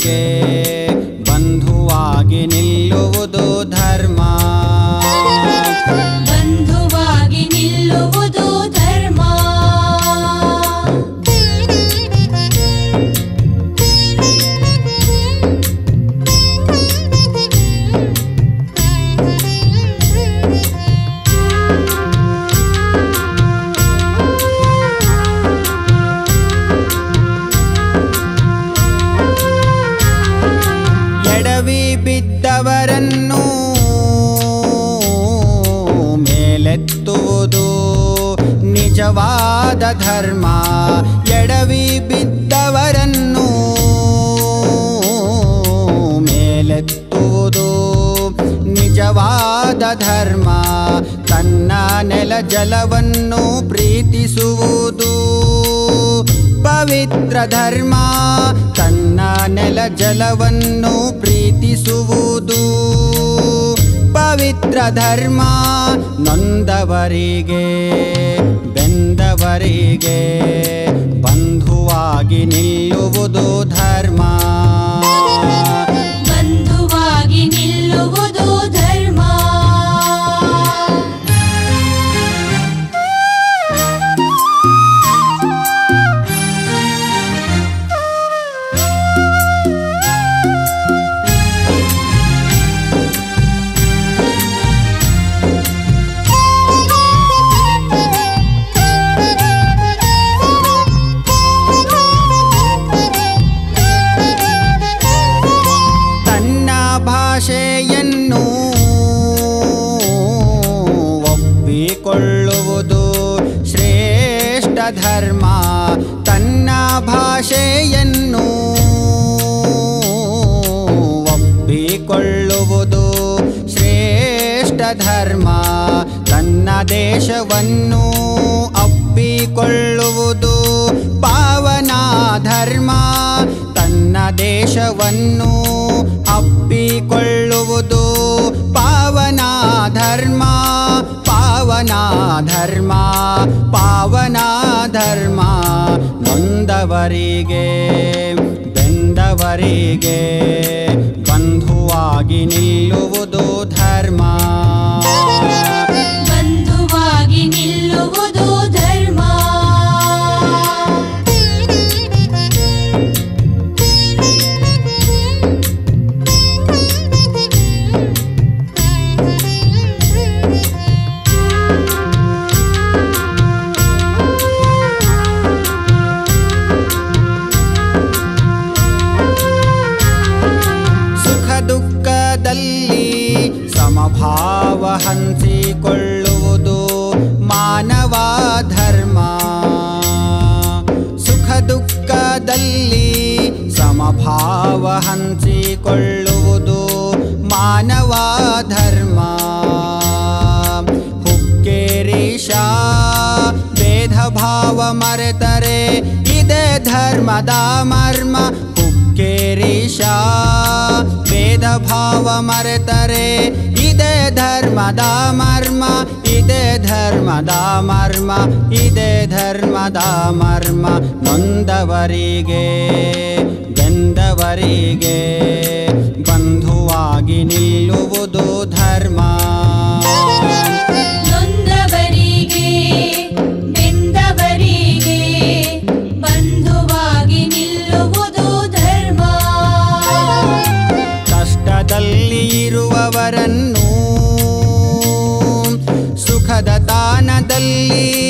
ಬಂಧುವರಿಗೆ ಬಂಧುವಾಗಿ ನಿಲ್ಲುವುದು ಧರ್ಮ ಬಂಧುವಾಗಿ ನಿಲ್ಲುವುದು ಧರ್ಮ ಎಡವಿ ಬಿದ್ದವರನ್ನು ಮೇಲೆತ್ತುವುದು ನಿಜವಾದ ಧರ್ಮ ಎಡವಿ ಬಿದ್ದವರನ್ನು ಮೇಲೆತ್ತುವುದು ನಿಜವಾದ ಧರ್ಮ ತನ್ನ ನೆಲ ಜಲವನ್ನು ಪ್ರೀತಿಸುವುದು ಪವಿತ್ರ ಧರ್ಮ ತನ್ನ ನೆಲ ಜಲವನ್ನು ಪ್ರೀತಿಸುವುದು ಪವಿತ್ರ ಧರ್ಮ ನೊಂದವರಿಗೆ ಬೆಂದವರಿಗೆ ಬಂಧುವಾಗಿ ನಿಲ್ಲುವುದು ಧರ್ಮ ಬಂಧುವಾಗಿ ನಿಲ್ಲುವುದು ಧರ್ಮ ತನ್ನ ಭಾಷೆಯನ್ನು ಒಪ್ಪಿಕೊಳ್ಳುವುದು ಶ್ರೇಷ್ಠ ಧರ್ಮ ತನ್ನ ಭಾಷೆಯನ್ನು ಒಪ್ಪಿಕೊಳ್ಳುವುದು ಶ್ರೇಷ್ಠ ಧರ್ಮ ತನ್ನ ದೇಶವನ್ನು ಅಪ್ಪಿಕೊಳ್ಳುವುದು ಪಾವನ ಧರ್ಮ ತನ್ನ ದೇಶವನ್ನು ಅಪ್ಪಿಕೊಳ್ಳುವುದು ಪಾವನ ಧರ್ಮ ಪಾವನ ಧರ್ಮ ಪಾವನ ಧರ್ಮ ನೊಂದವರಿಗೆ ಬೆಂದವರಿಗೆ ಬಂಧುವಾಗಿ ನಿಲ್ಲುವುದು ಧರ್ಮ ಬಂಧುವಾಗಿ ನಿಲ್ಲುವುದು ಧರ್ಮ ಸುಖ ದುಃಖದಲ್ಲಿ ಸಮಭಾವ ಹಂಚಿಕೊಳ್ಳುವುದು ಮಾನವ ಧರ್ಮ ಸುಖ ದುಃಖದಲ್ಲಿ ಸಮಭಾವ ಹಂಚಿಕೊಳ್ಳುವುದು ಮಾನವ ಧರ್ಮ ಹುಕ್ಕೇರೀಶ ಭೇದ ಭಾವ ಮರೆತರೆ ಇದೇ ಧರ್ಮದ ಮರ್ಮ ಹುಕ್ಕೇರೀಶ ಭೇದ ಭಾವ ಮರೆತರೆ ಇದೇ ಧರ್ಮದ ಮರ್ಮ ಇದೇ ಧರ್ಮದ ಮರ್ಮ ಇದೇ ಧರ್ಮದ ಮರ್ಮ ನೊಂದವರಿಗೆ ಬೆಂದವರಿಗೆ ಬಂಧುವಾಗಿ ನಿಲ್ಲುವುದು ಧರ್ಮ ನೊಂದವರಿಗೆ ಬೆಂದವರಿಗೆ ಬಂಧುವಾಗಿ ನಿಲ್ಲುವುದು ಧರ್ಮ ಕಷ್ಟದಲ್ಲಿ ಇರುವವರನ್ನು ಸುಖದ ತಾನದಲ್ಲಿ